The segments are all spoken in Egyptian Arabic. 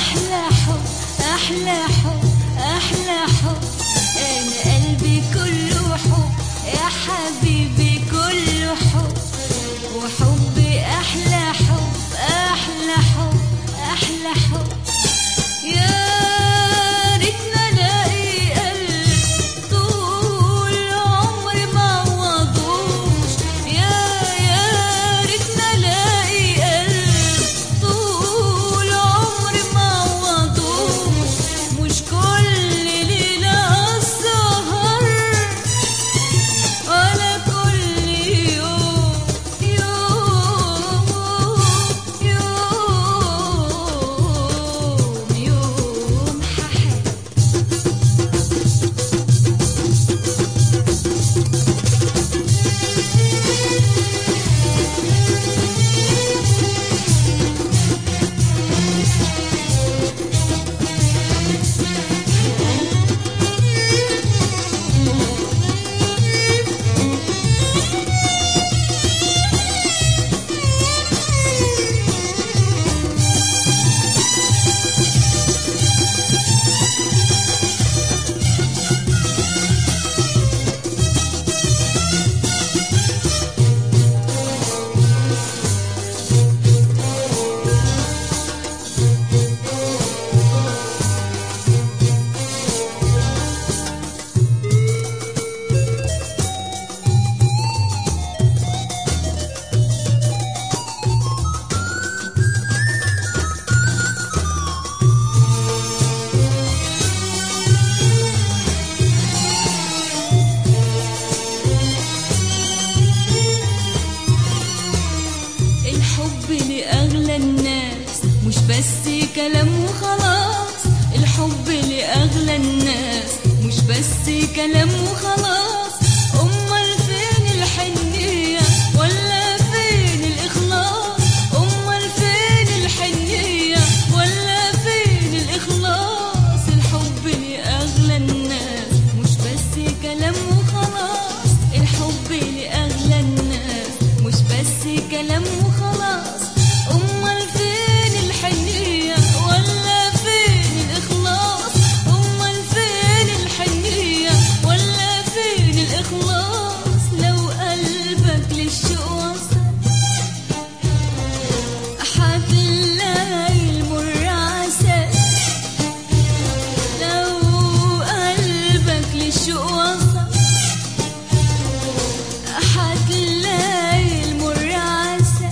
أحلى حب أحلى حب أحلى حب أنا قلبي كله حب يا حبيبي كله حب وحبي أحلى حب أحلى حب أحلى حب يا ريتنا الاقي قلب طول عمري ما وضوش يا يا ريتنا الاقي قلب طول عمري ما وضوش مش كل ليلة السهر ولا كل يوم يوم يوم يوم ححب الحب لأغلى الناس مش بس كلام وخلاص الحب لأغلى الناس مش بس كلام وخلاص أمال فين الحنية ولا فين الإخلاص أمال فين الحنية ولا فين الإخلاص الحب لأغلى الناس مش بس كلام وخلاص الحب لأغلى الناس مش بس كلام وخلاص أمال فين الحنية ولا فين الإخلاص أمال فين الحنية ولا فين الإخلاص لو قلبك للشوق وصل هتلاقي المر عسل لو قلبك للشوق وصل هتلاقي المر عسل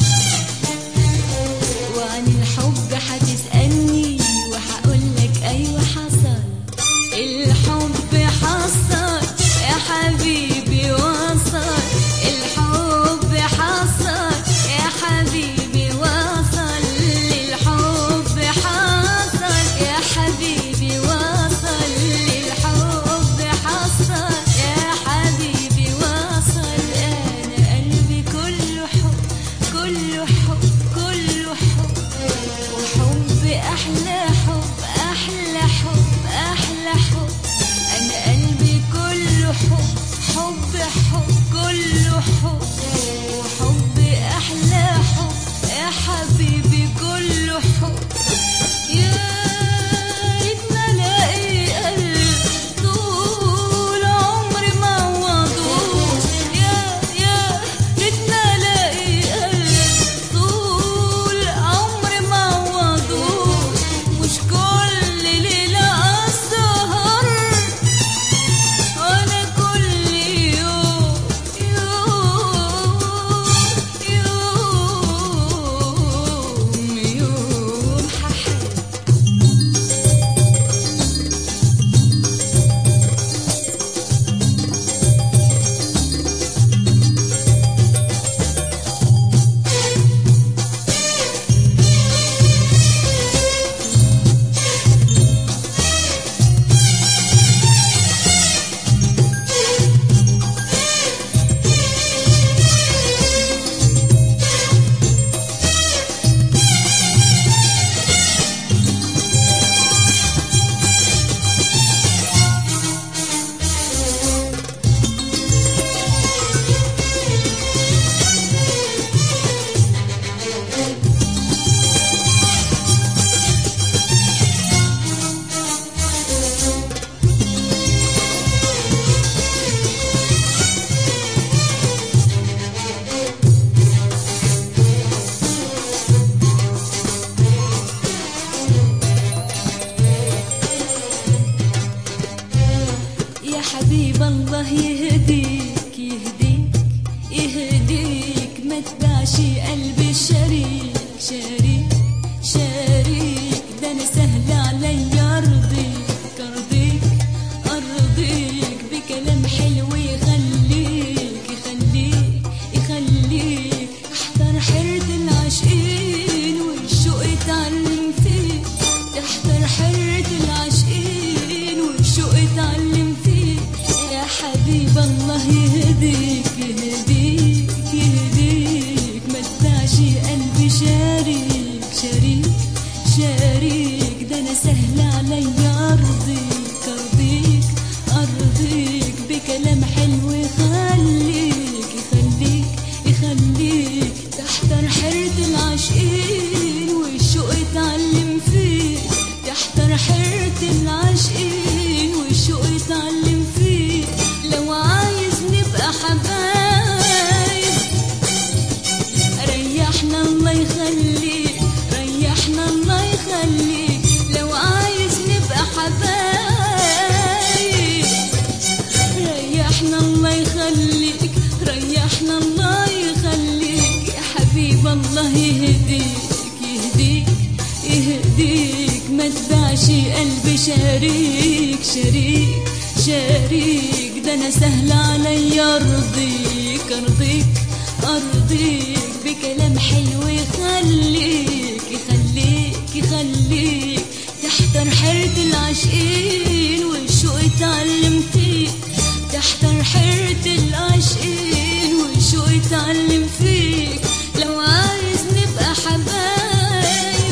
وعن الحب هتسألني وهقولك أيوة حصل الحب حصل يا حبيبي وصل الحب حصل يا حبيبي وصل الحب حصل يا حبيبي وصل الحب حصل يا حبيبي وصل أنا قلبي كله حب كله حب كله حب وحب أحلى حب أحلى حب أحلى حب أنا قلبي كله حب حب حب كله حب وحب أحلى حب يا حبيبي كله حب يا ريتنا الاقي قلب طول عمري ما وضوش يا يا ريتنا الاقي قلب طول عمري ما وضوش مش كل ليلة أسهر ولا كل يوم حبيب الله يهديك يهديك يهديك ما تباعش قلبي شريك شريك شريك ده انا سهل علي ارضيك ارضيك ارضيك بكلام حلو يخليك يخليك يخليك احضر حيرة العاشقين والشوق اتعلم فيك تحضر حيرة العاشقين والشوق اتعلم فيك يا حبيب الله يهديك يهديك يهديك ما تباعش قلبي شريك شريك شريك ده انا سهل علي ارضيك ارضيك ارضيك بكلام حلو يخليك يخليك يخليك تحضر حيرة العاشقين والشوق اتعلم فيك تحضر حيرة العاشقين والشوق اتعلم فيك لو عايز نبقى حبايب ريحنا الله يخليك ريحنا الله يخليك لو عايز نبقى حبايب ريحنا الله يخليك ريحنا الله يخليك يا حبيب الله يهديك يهديك يهديك ما تباعش قلبي شريك شريك شريك ده انا سهل علي ارضيك ارضيك ارضيك بكلام حلو يخليك يخليك يخليك تحضر حيرة العاشقين والشوق اتعلم فيك تحضر حيرة العاشقين والشوق اتعلم فيك لو عايز نبقى حبايب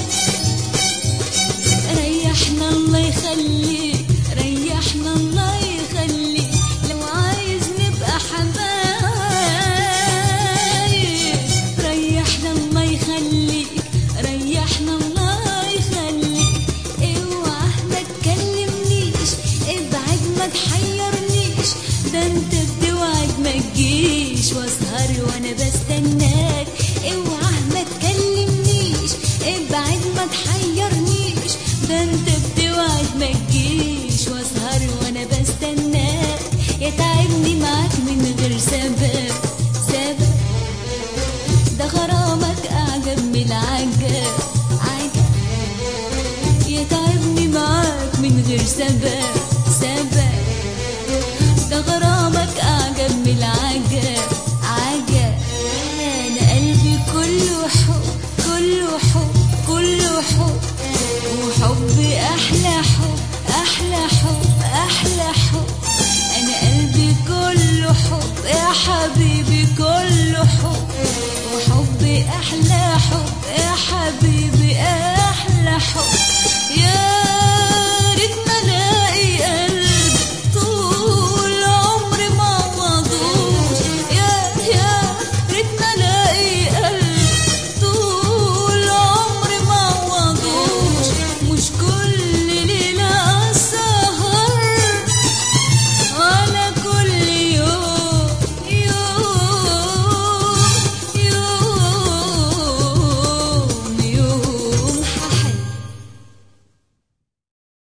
ريحنا الله يخليك ريحنا الله يخليك لو عايز نبقى حبايب ريحنا الله يخليك ريحنا الله يخليك اوعى ما تكلمنيش ابعد ما تحيرنيش ده انت بتوعد ما تجيش واسهر وانا بستناك اوعى ما تكلمنيش ابعد ما تحيرنيش ده انت بتوعد ما تجيش واسهر وانا بستناك يتعبني معاك من غير سبب سبب ده غرامك اعجب من العجب عجب يتعبني معاك من غير سبب سبب ده غرامك اعجب من العجب عجب انا قلبي كله حب كله حب كله حب وحب احلى حب احلى حب